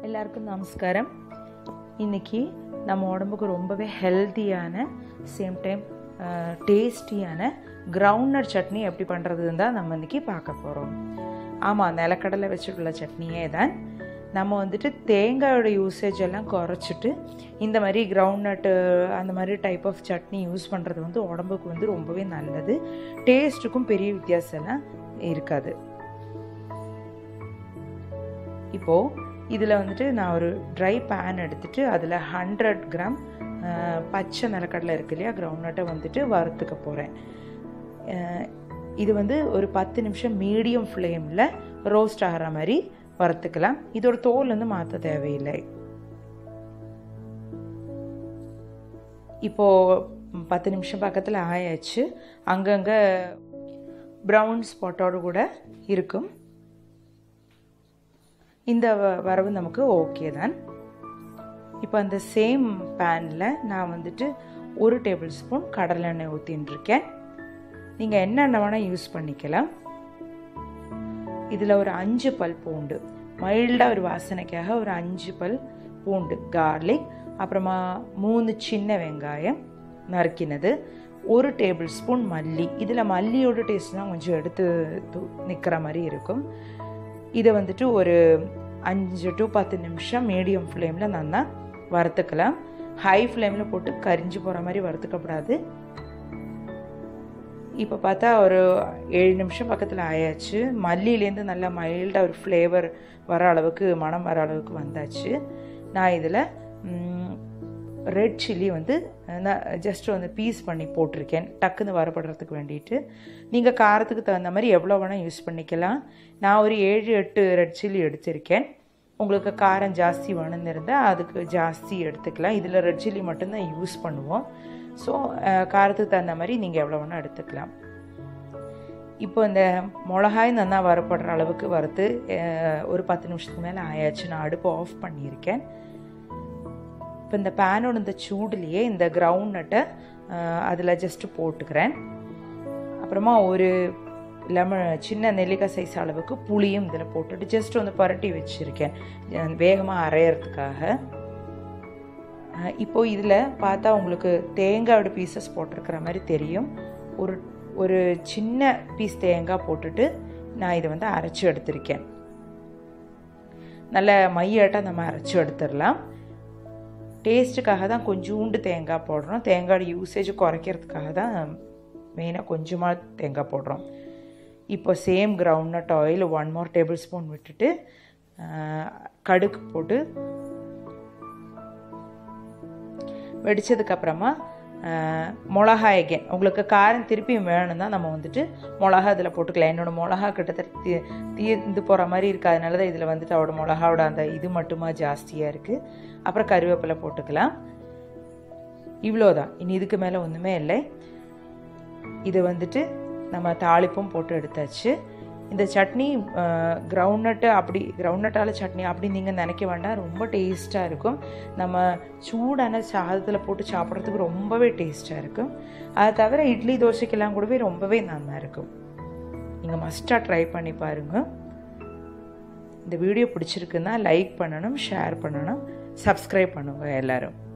எல்லாருக்கும் நமஸ்காரம் இன்னைக்கு நம்ம உடம்புக்கு ரொம்பவே ஹெல்த்தியான சேம் டைம் டேஸ்டியான கிரவுண்டட் சட்னி எப்படி பண்ணுறதுன்னு தான் நம்ம இன்னைக்கு பார்க்க போகிறோம் ஆமாம் நிலக்கடலை வச்சுட்டுள்ள சட்னியே தான் நம்ம வந்துட்டு தேங்காயோட யூசேஜ் எல்லாம் குறைச்சிட்டு இந்த மாதிரி கிரவுண்ட்நட்டு அந்த மாதிரி டைப் ஆஃப் சட்னி யூஸ் பண்ணுறது வந்து உடம்புக்கு வந்து ரொம்பவே நல்லது டேஸ்ட்டுக்கும் பெரிய வித்தியாசம் எல்லாம் இருக்காது இப்போது இதில் வந்துட்டு நான் ஒரு ட்ரை பேன் எடுத்துட்டு அதில் ஹண்ட்ரட் கிராம் பச்சை நிலக்கடலை இருக்கு இல்லையா கிரவுண்ட்நட்டை வந்துட்டு வறுத்துக்க போகிறேன் இது வந்து ஒரு பத்து நிமிஷம் மீடியம் ஃப்ளேமில் ரோஸ்ட் ஆகிற மாதிரி வறுத்துக்கலாம் இதோட தோல் வந்து மாற்ற தேவையில்லை இப்போது பத்து நிமிஷம் பக்கத்தில் ஆயாச்சு அங்கங்கே ப்ரௌன் ஸ்பாட்டோடு கூட இருக்கும் இந்த வரவு நமக்கு ஓகே தான் இப்போ அந்த சேம் பேனில் நான் வந்துட்டு ஒரு டேபிள் ஸ்பூன் கடலெண்ணெய் ஊற்றின்னு இருக்கேன் நீங்கள் என்னென்ன வேணால் யூஸ் பண்ணிக்கலாம் இதில் ஒரு அஞ்சு பல் பூண்டு மைல்டாக ஒரு வாசனைக்காக ஒரு அஞ்சு பல் பூண்டு கார்லிக் அப்புறமா மூணு சின்ன வெங்காயம் நறுக்கினது ஒரு டேபிள் ஸ்பூன் மல்லி இதில் மல்லியோட டேஸ்ட் தான் கொஞ்சம் எடுத்து நிற்கிற மாதிரி இருக்கும் இதை வந்துட்டு ஒரு அஞ்சு டு பத்து நிமிஷம் மீடியம் ஃப்ளேமில் நல்லா வறுத்துக்கலாம் ஹை ஃப்ளேமில் போட்டு கரிஞ்சு போகிற மாதிரி வறுத்துக்கப்படாது இப்போ பார்த்தா ஒரு ஏழு நிமிஷம் பக்கத்தில் ஆயாச்சு மல்லியிலேருந்து நல்லா மைல்டாக ஒரு ஃப்ளேவர் வர அளவுக்கு மனம் வர அளவுக்கு வந்தாச்சு நான் இதில் ரெட் சில்லி வந்து நான் ஜஸ்ட் வந்து பீஸ் பண்ணி போட்டிருக்கேன் டக்குன்னு வரப்படுறதுக்கு வேண்டிட்டு நீங்கள் காரத்துக்கு தகுந்த மாதிரி எவ்வளோ வேணால் யூஸ் பண்ணிக்கலாம் நான் ஒரு ஏழு எட்டு ரெட் சில்லி எடுத்திருக்கேன் உங்களுக்கு காரம் ஜாஸ்தி வேணும்னு இருந்தால் அதுக்கு ஜாஸ்தி எடுத்துக்கலாம் இதில் ரெட் சில்லி மட்டும்தான் யூஸ் பண்ணுவோம் ஸோ காரத்துக்கு தகுந்த மாதிரி நீங்கள் எவ்வளோ வேணால் எடுத்துக்கலாம் இப்போ இந்த மிளகாய் நல்லா வரப்படுற அளவுக்கு வறுத்து ஒரு பத்து நிமிஷத்துக்கு மேலே ஆயாச்சு நான் அடுப்பு ஆஃப் பண்ணியிருக்கேன் இப்போ இந்த பேனோட இந்த சூடுலேயே இந்த கிரவுண்ட் நட்டை அதில் ஜஸ்ட்டு போட்டுக்கிறேன் அப்புறமா ஒரு லெமன் சின்ன நெல்லிக்காய் சைஸ் அளவுக்கு புளியும் இதில் போட்டுட்டு ஜஸ்ட் வந்து பரட்டி வச்சுருக்கேன் வேகமாக அரையிறதுக்காக இப்போ இதில் பார்த்தா உங்களுக்கு தேங்காயோட பீசஸ் போட்டிருக்கிற மாதிரி தெரியும் ஒரு ஒரு சின்ன பீஸ் தேங்காய் போட்டுட்டு நான் இதை வந்து அரைச்சி எடுத்திருக்கேன் நல்ல மையாட்டாக நம்ம அரைச்சி எடுத்துடலாம் டேஸ்ட்டுக்காக தான் கொஞ்சோண்டு தேங்காய் போடுறோம் தேங்காயோட யூசேஜ் குறைக்கிறதுக்காக தான் மெயினாக கொஞ்சமாக தேங்காய் போடுறோம் இப்போ same groundnut oil one more tablespoon விட்டுட்டு கடுகு போட்டு வெடித்ததுக்கப்புறமா மிளகாய் அகேன் உங்களுக்கு காரம் திருப்பி வேணும்னா நம்ம வந்துட்டு மிளகா இதில் போட்டுக்கலாம் என்னோடய மிளகா கிட்டத்தட்ட தீ தீர்ந்து போகிற மாதிரி இருக்குது அதனால தான் இதில் வந்துட்டு அவட மிளகாவோட அந்த இது மட்டுமா ஜாஸ்தியாக இருக்குது அப்புறம் கருவேப்பிலை போட்டுக்கலாம் இவ்வளோதான் இனி இதுக்கு மேலே ஒன்றுமே இல்லை இது வந்துட்டு நம்ம தாளிப்பும் போட்டு எடுத்தாச்சு இந்த சட்னி கிரவுண்ட்நட்டு அப்படி கிரவுண்ட்நட்டால் சட்னி அப்படி நீங்கள் நினைக்க வேண்டாம் ரொம்ப டேஸ்ட்டாக இருக்கும் நம்ம சூடான சாதத்தில் போட்டு சாப்பிட்றதுக்கு ரொம்பவே டேஸ்ட்டாக இருக்கும் அதை தவிர இட்லி தோசைக்கெல்லாம் கூடவே ரொம்பவே நல்லா இருக்கும் நீங்கள் மஸ்ட்டாக ட்ரை பண்ணி பாருங்கள் இந்த வீடியோ பிடிச்சிருக்குன்னா லைக் பண்ணணும் ஷேர் பண்ணணும் சப்ஸ்கிரைப் பண்ணுங்கள் எல்லோரும்